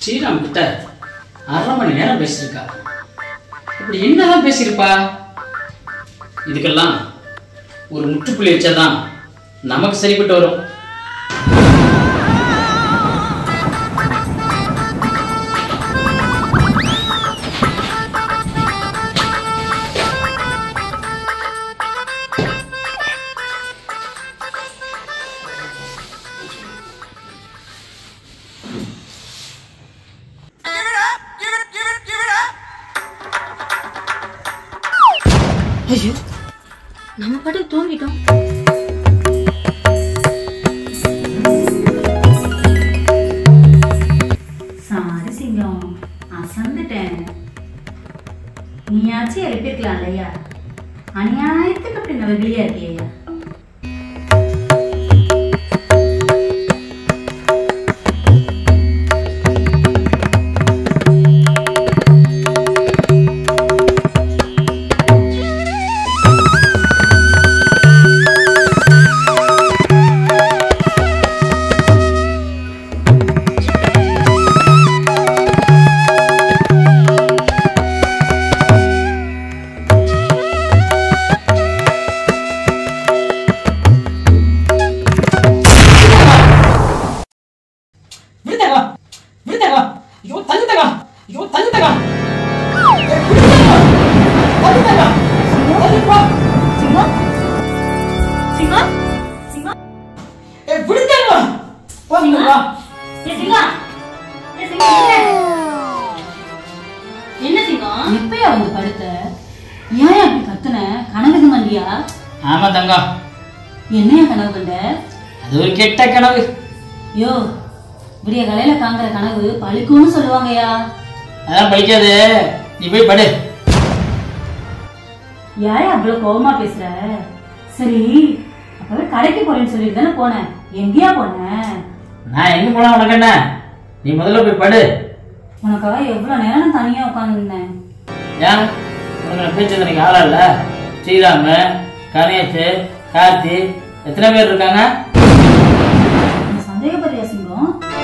ஸ்ரீராம் கிட்ட அரை மணி நேரம் பேசியிருக்கா இப்படி என்னதான் பேசியிருப்பா இதுக்கெல்லாம் ஒரு முற்றுப்புள்ளி வச்சாதான் நமக்கு சரிப்பட்டு வரும் ஐயோ நம்ம பாட்டுக்கு தூங்கிட்டோம் சாரி சிங்கம் அசந்துட்டேன் நீயாச்சும் எழுப்பிருக்கலாம் இல்லையா அநியாயத்துக்கு அப்படி நவகிலியா இருக்கியா விடுதேவா விடுதேவா ஐயோ தள்ளுதேவா ஐயோ தள்ளுதேவா தள்ளுதேவா தள்ளுப்பா சிங்கம் சிங்கம் சிங்கம் ஏ விடுதேவா போங்க வா ஏ சிங்கம் ஏ சிங்கம் என்ன? என்ன சிங்கம் எப்பயா வந்து படுத்த ஏன் அப்படி கத்துன கனவுக்கு மண்டியா ஆமா தங்கம் என்னையா கனவு கண்ட அது ஒரு கெட்ட கனவு யோ விடிய காலையில காங்கிற கனவு பழிக்கும்னு சொல்லுவாங்கய்யா அதான் பழிக்காது நீ போய் படு யாரையா அவ்வளவு கோவமா பேசுற சரி அப்பவே கடைக்கு போறேன்னு சொல்லிட்டு தானே போனேன் எங்கேயா போன நான் எங்க போனா உனக்கு என்ன நீ முதல்ல போய் படு உனக்காக எவ்வளவு நேரம் தனியா உட்காந்துருந்தேன் ஏன் உனக்கு நான் பேச்சு எனக்கு ஆளா இல்ல ஸ்ரீராம கணேஷ் கார்த்தி எத்தனை பேர் இருக்காங்க சந்தேகப்படுறியா சிங்கம்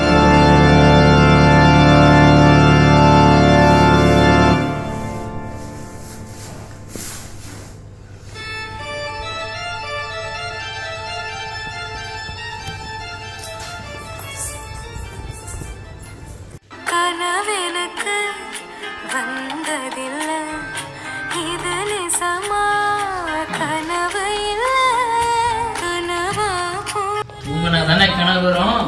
கனவெனக்கு வந்ததில்லை இது நிசமா கனவு இல்லை கனவா போ உங்க தானே கனவு வரும்